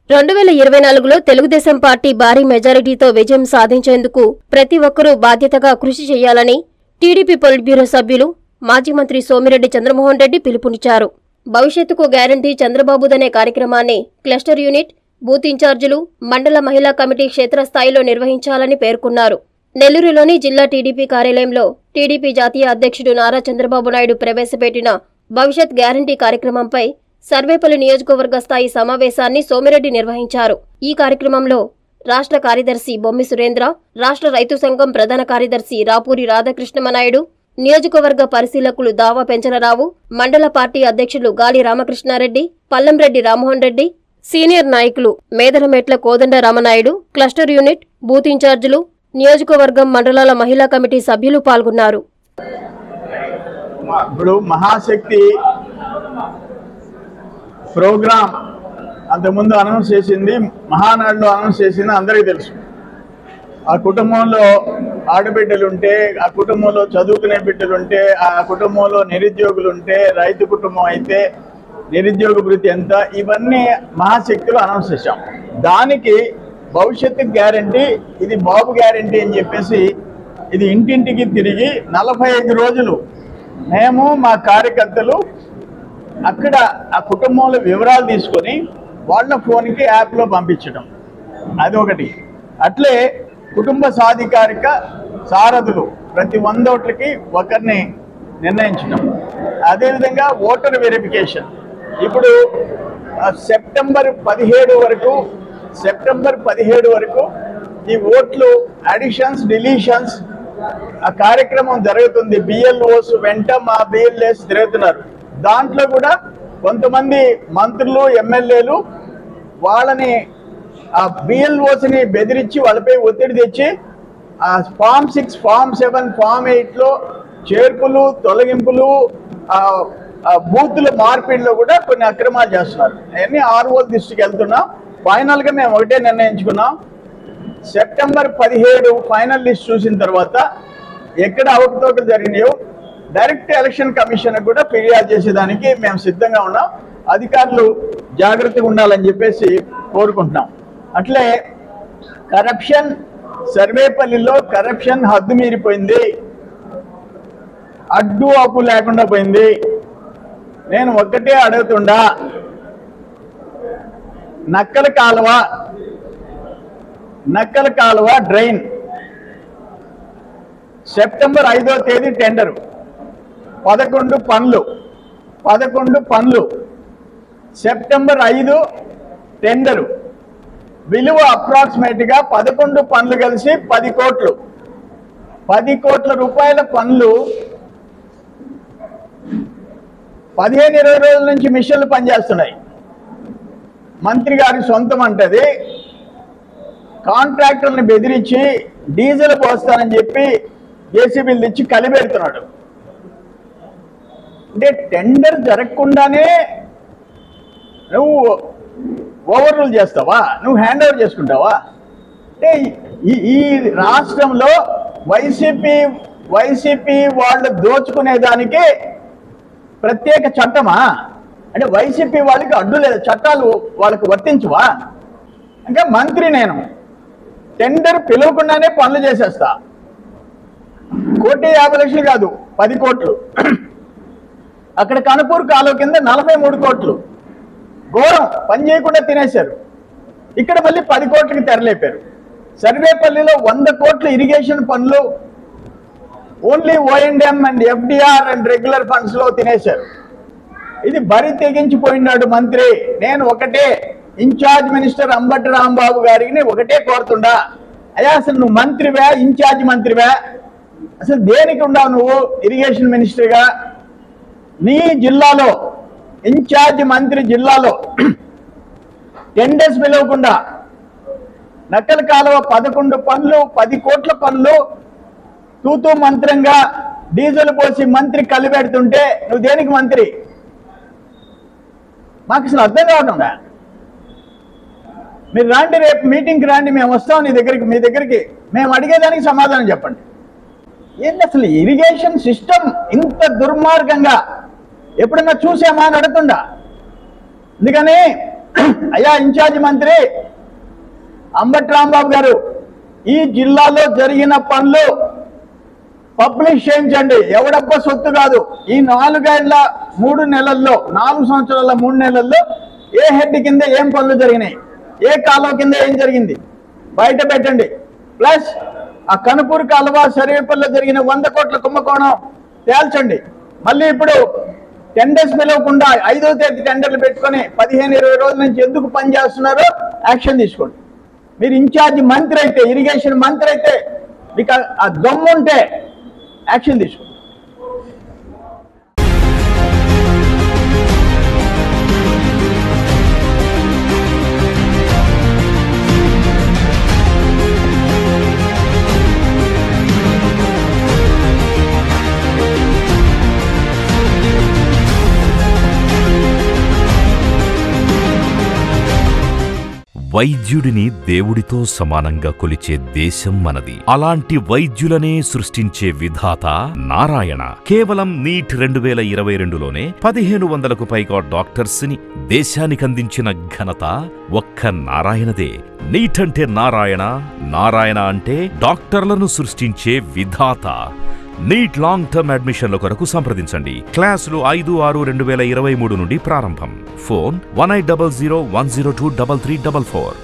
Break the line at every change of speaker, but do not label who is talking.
రెండు వేల ఇరవై నాలుగులో తెలుగుదేశం పార్టీ భారీ మెజారిటీతో విజయం సాధించేందుకు ప్రతి ఒక్కరూ బాధ్యతగా కృషి చేయాలని టీడీపీ పొలిట్ బ్యూరో సభ్యులు మాజీ మంత్రి సోమిరెడ్డి చంద్రమోహన్ రెడ్డి పిలుపునిచ్చారు భవిష్యత్తుకు గ్యారంటీ చంద్రబాబుదనే కార్యక్రమాన్ని క్లస్టర్ యూనిట్ బూత్ ఇన్ఛార్జీలు మండల మహిళా కమిటీ క్షేత్రస్థాయిలో నిర్వహించాలని పేర్కొన్నారు నెల్లూరులోని జిల్లా టీడీపీ కార్యాలయంలో టీడీపీ జాతీయ అధ్యక్షుడు నారా చంద్రబాబు నాయుడు ప్రవేశపెట్టిన భవిష్యత్ గ్యారంటీ కార్యక్రమంపై సర్వేపల్లి నియోజకవర్గ స్థాయి సమావేశాన్ని సోమిరెడ్డి నిర్వహించారు ఈ కార్యక్రమంలో రాష్ట్ర కార్యదర్శి బొమ్మి సురేంద్ర రాష్ట్ర రైతు సంఘం ప్రధాన కార్యదర్శి రాపూరి రాధాకృష్ణమనాయుడు నియోజకవర్గ పరిశీలకులు దావా పెంచలరావు మండల పార్టీ అధ్యక్షులు గాలి రామకృష్ణారెడ్డి పల్లంరెడ్డి రామ్మోహన్ రెడ్డి సీనియర్ నాయకులు Medarametla Kodanda Ramanaidu cluster unit booth ఇన్ఛార్జీలు నియోజకవర్గం మండలాల మహిళా కమిటీ సభ్యులు పాల్గొన్నారు
ఇప్పుడు మహాశక్తి ప్రోగ్రామ్ అంతకుముందు అనౌన్స్ చేసింది మహానాడులో అనౌన్స్ చేసింది అందరికీ తెలుసు ఆ కుటుంబంలో ఆడబిడ్డలు ఉంటే ఆ కుటుంబంలో చదువుకునే బిడ్డలు ఉంటే ఆ కుటుంబంలో నిరుద్యోగులు ఉంటే రైతు కుటుంబం అయితే నిరుద్యోగ భృతి ఎంత ఇవన్నీ మహాశక్తిలో అనౌన్స్ చేశాం దానికి భవిష్యత్తు గ్యారంటీ ఇది బాబు గ్యారంటీ అని చెప్పేసి ఇది ఇంటింటికి తిరిగి నలభై ఐదు రోజులు మేము మా కార్యకర్తలు అక్కడ ఆ కుటుంబంలో వివరాలు తీసుకొని వాళ్ళ ఫోన్కి యాప్లో పంపించడం అదొకటి అట్లే కుటుంబ సాధికారిక సారథులు ప్రతి వంద ఓట్లకి ఒకరిని నిర్ణయించడం అదేవిధంగా ఓటర్ వెరిఫికేషన్ ఇప్పుడు ఆ, సెప్టెంబర్ పదిహేడు వరకు సెప్టెంబర్ పదిహేడు వరకు ఈ ఓట్లు అడిషన్స్ డిలీషన్స్ ఆ కార్యక్రమం జరుగుతుంది బిఎల్ఓస్ వెంట మా బిఎల్ఏస్ తిరుగుతున్నారు దాంట్లో కూడా కొంతమంది మంత్రులు ఎమ్మెల్యేలు వాళ్ళని ఆ బిఎల్ఓస్ని బెదిరించి వాళ్ళపై ఒత్తిడి తెచ్చి ఆ form six form seven form ఎయిట్లో చేర్పులు తొలగింపులు ఆ ఆ బూతుల మార్పిడిలో కూడా కొన్ని అక్రమాలు చేస్తున్నారు అవన్నీ ఆర్ఓ దృష్టికి వెళ్తున్నాం ఫైనల్గా మేము ఒకటే నిర్ణయించుకున్నాం సెప్టెంబర్ పదిహేడు ఫైనల్ లిస్ట్ చూసిన తర్వాత ఎక్కడ అవకతవకలు జరిగినాయో డైరెక్ట్ ఎలక్షన్ కమిషన్ కూడా ఫిర్యాదు చేసేదానికి మేము సిద్ధంగా ఉన్నాం అధికారులు జాగ్రత్తగా ఉండాలని చెప్పేసి కోరుకుంటున్నాం అట్లే కరప్షన్ సర్వేపల్లిలో కరప్షన్ హద్దు మీరిపోయింది అడ్డు అప్పు లేకుండా పోయింది నేను ఒక్కటే అడుగుతుండా నక్కల కాలువ నక్కల కాలువ డ్రైన్ సెప్టెంబర్ ఐదో తేదీ టెండరు పదకొండు పనులు పదకొండు పనులు సెప్టెంబర్ ఐదు టెండరు విలువ అప్రాక్సిమేట్గా పదకొండు పనులు కలిసి పది కోట్లు పది కోట్ల రూపాయల పనులు పదిహేను ఇరవై రోజుల నుంచి మిషన్లు పనిచేస్తున్నాయి మంత్రి గారి సొంతం అంటది కాంట్రాక్టర్ని బెదిరించి డీజిల్ పోస్తానని చెప్పి జేసీబీలు తెచ్చి కలిపెడుతున్నాడు అంటే టెండర్ జరగకుండానే నువ్వు ఓవర్ రూల్ చేస్తావా నువ్వు హ్యాండ్ ఓవర్ చేసుకుంటావా అంటే ఈ ఈ రాష్ట్రంలో వైసీపీ వైసీపీ వాళ్ళు దోచుకునే దానికి ప్రత్యేక చట్టమా అంటే వైసీపీ వాళ్ళకి అడ్డు లేదు చట్టాలు వాళ్ళకి వర్తించవా ఇంకా మంత్రి నేను టెండర్ పిలవకుండానే పనులు చేసేస్తా కోటి యాభై లక్షలు కాదు పది కోట్లు అక్కడ కనుపూరు కాలువ కింద నలభై మూడు కోట్లు ఘోరం పని చేయకుండా తినేశారు ఇక్కడ మళ్ళీ పది కోట్లకి తెరలేపారు సర్వేపల్లిలో వంద కోట్ల ఇరిగేషన్ పనులు only O and M and FDR and regular funds లో తినేశారు ఇది బరి తెగించిపోయినాడు మంత్రి నేను ఒకటే ఇన్ఛార్జ్ మినిస్టర్ అంబటి రాంబాబు గారికి ఒకటే కోరుతుండా అయ్యా అసలు నువ్వు మంత్రివా ఇన్ఛార్జ్ మంత్రివా అసలు దేనికి ఉండవు నువ్వు ఇరిగేషన్ మినిస్టర్గా నీ జిల్లాలో ఇన్ఛార్జ్ మంత్రి జిల్లాలో టెండర్స్ పిలవకుండా నక్కల కాలువ పదకొండు పనులు పది కోట్ల పనులు తూతూ మంత్రంగా డీజిల్ పోసి మంత్రి కలిపెడుతుంటే నువ్వు దేనికి మంత్రి మాకు అసలు అర్థం కావటంగా మీరు రాండి రేపు మీటింగ్కి రాండి మేము వస్తాం నీ దగ్గరికి మీ దగ్గరికి మేము అడిగేదానికి సమాధానం చెప్పండి ఏంటి అసలు ఇరిగేషన్ సిస్టమ్ ఇంత దుర్మార్గంగా ఎప్పుడన్నా చూసామా అని అడుగుతుండా అందుకని అయ్యా ఇన్ఛార్జ్ మంత్రి అంబటి రాంబాబు గారు ఈ జిల్లాలో జరిగిన పనులు పబ్లిష్ చేయించండి ఎవడబ్బ సొత్తు కాదు ఈ నాలుగేళ్ల మూడు నెలల్లో నాలుగు సంవత్సరాల మూడు నెలల్లో ఏ హెడ్ కింద ఏం పనులు జరిగినాయి ఏ కాలువ కింద ఏం జరిగింది బయట పెట్టండి ప్లస్ ఆ కనుపూరు కాలువ సర్వేపల్లిలో జరిగిన వంద కోట్ల కుంభకోణం తేల్చండి మళ్ళీ ఇప్పుడు టెండర్స్ పిలవకుండా ఐదో తేదీ టెండర్లు పెట్టుకొని పదిహేను ఇరవై రోజుల నుంచి ఎందుకు పని చేస్తున్నారో యాక్షన్ తీసుకోండి మీరు ఇన్ఛార్జ్ మంత్రి అయితే ఇరిగేషన్ మంత్రి అయితే మీకు ఆ- ఆ దమ్ము ఉంటే యాక్షన్ తీసుకోండి
వైద్యుడిని దేవుడితో సమానంగా కొలిచే దేశం మనది అలాంటి వైద్యులనే సృష్టించే విధాత నారాయణ కేవలం నీట్ రెండు వేల ఇరవై రెండులోనే పదిహేను వందలకు పైగా డాక్టర్స్ ని దేశానికందించిన ఘనత ఒక్క నారాయణదే నీట్ అంటే నారాయణ నారాయణ అంటే డాక్టర్లను సృష్టించే విధాత నీట్ లాంగ్ టర్మ్ అడ్మిషన్ల కొరకు సంప్రదించండి క్లాసులు ఐదు ఆరు రెండు వేల ఇరవై మూడు నుండి ప్రారంభం phone one eight double zero one zero two double three double four